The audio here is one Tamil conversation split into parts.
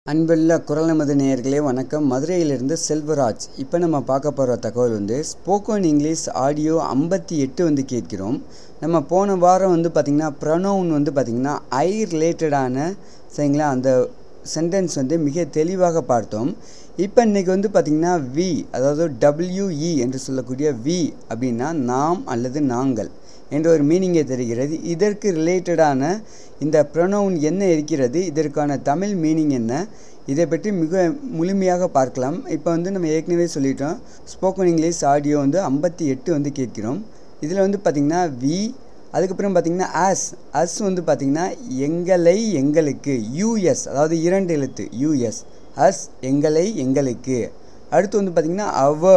அன்புள்ள குரல் நமது நேயர்களே வணக்கம் மதுரையிலிருந்து செல்வராஜ் இப்போ நம்ம பார்க்க போகிற தகவல் வந்து ஸ்போக்கன் இங்கிலீஷ் ஆடியோ ஐம்பத்தி எட்டு வந்து கேட்கிறோம் நம்ம போன வாரம் வந்து பார்த்திங்கன்னா ப்ரொனவுன் வந்து பார்த்திங்கன்னா ஐ ரிலேட்டடான சரிங்களா அந்த சென்டென்ஸ் வந்து மிக தெளிவாக பார்த்தோம் இப்போ இன்றைக்கி வந்து பார்த்திங்கன்னா வி அதாவது டபிள்யூஇ என்று சொல்லக்கூடிய வி அப்படின்னா நாம் அல்லது நாங்கள் என்ற ஒரு மீனிங்கை தருகிறது இதற்கு ரிலேட்டடான இந்த ப்ரொனவுன் என்ன இருக்கிறது இதற்கான தமிழ் மீனிங் என்ன இதை பற்றி மிக முழுமையாக பார்க்கலாம் இப்போ வந்து நம்ம ஏற்கனவே சொல்லிட்டோம் ஸ்போக்கன் இங்கிலீஷ் ஆடியோ வந்து ஐம்பத்தி எட்டு வந்து கேட்கிறோம் இதில் வந்து பார்த்திங்கன்னா வி அதுக்கப்புறம் பார்த்திங்கன்னா அஸ் அஸ் வந்து பார்த்திங்கன்னா எங்களை எங்களுக்கு யூஎஸ் அதாவது இரண்டு எழுத்து யூஎஸ் அஸ் எங்களை எங்களுக்கு அடுத்து வந்து பார்த்திங்கன்னா அவ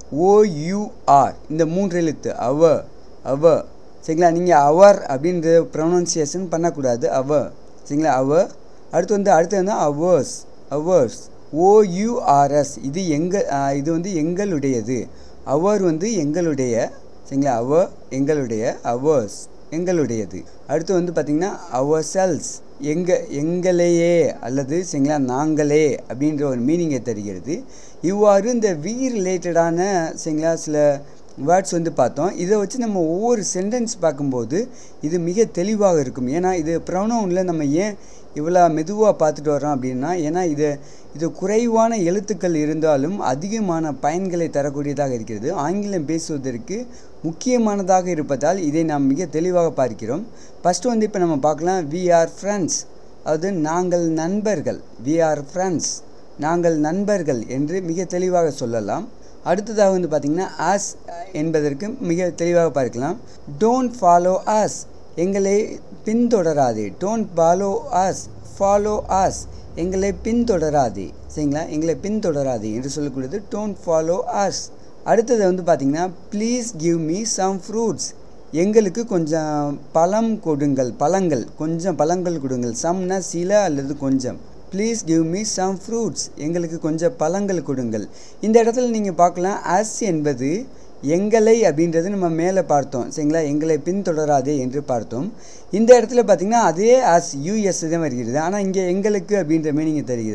ஓயூஆர் இந்த மூன்று எழுத்து அவ அவ சரிங்களா நீங்கள் அவர் அப்படின்ற ப்ரொனன்சியேஷன் பண்ணக்கூடாது அவ சரிங்களா அவ அடுத்து வந்து அடுத்து வந்து அவர்ஸ் அவர்ஸ் ஓயூஆர்எஸ் இது எங்கள் இது வந்து எங்களுடையது அவர் வந்து எங்களுடைய சரிங்களா அவ எங்களுடைய அவர்ஸ் எங்களுடையது அடுத்து வந்து பார்த்திங்கன்னா அவர் செல்ஸ் எங்க எங்களையே அல்லது சரிங்களா நாங்களே அப்படின்ற ஒரு மீனிங்கை தருகிறது இவ்வாறு இந்த வி ரிலேட்டடான சரிங்களா சில வேர்ட்ஸ் வந்து பார்த்தோம் இதை வச்சு நம்ம ஒவ்வொரு சென்டென்ஸ் பார்க்கும்போது இது மிக தெளிவாக இருக்கும் ஏன்னா இது ப்ரொனவுனில் நம்ம ஏன் இவ்வளோ மெதுவாக பார்த்துட்டு வரோம் அப்படின்னா ஏன்னா இது இது குறைவான எழுத்துக்கள் இருந்தாலும் அதிகமான பயன்களை தரக்கூடியதாக இருக்கிறது ஆங்கிலம் பேசுவதற்கு முக்கியமானதாக இருப்பதால் இதை நாம் மிக தெளிவாக பார்க்கிறோம் ஃபஸ்ட்டு வந்து இப்போ நம்ம பார்க்கலாம் வி ஆர் ஃப்ரெண்ட்ஸ் அதாவது நாங்கள் நண்பர்கள் வி ஆர் ஃப்ரெண்ட்ஸ் நாங்கள் நண்பர்கள் என்று மிக தெளிவாக சொல்லலாம் அடுத்ததாக வந்து பார்த்திங்கன்னா ஆஸ் என்பதற்கு மிக தெளிவாக பார்க்கலாம் டோன்ட் ஃபாலோ ஆஸ் எங்களை பின்தொடராதே don't follow us follow us எங்களை பின்தொடராதே சரிங்களா எங்களை பின்தொடராதே என்று சொல்லக்கூடியது டோன்ட் ஃபாலோ ஆஸ் அடுத்தது வந்து பார்த்திங்கன்னா please give me some fruits எங்களுக்கு கொஞ்சம் பழம் கொடுங்கள் பழங்கள் கொஞ்சம் பழங்கள் கொடுங்கள் சம்னா சில அல்லது கொஞ்சம் please give me some fruits எங்களுக்கு கொஞ்சம் பழங்கள் கொடுங்கள் இந்த இடத்துல நீங்கள் பார்க்கலாம் அஸ் என்பது எங்களை அப்படின்றது நம்ம மேலே பார்த்தோம் சரிங்களா எங்களை பின்தொடராதே என்று பார்த்தோம் இந்த இடத்துல பார்த்திங்கன்னா அதே அஸ் யூஎஸ் தான் வருகிறது ஆனால் இங்கே எங்களுக்கு அப்படின்ற மீனிங்கை தருகிறது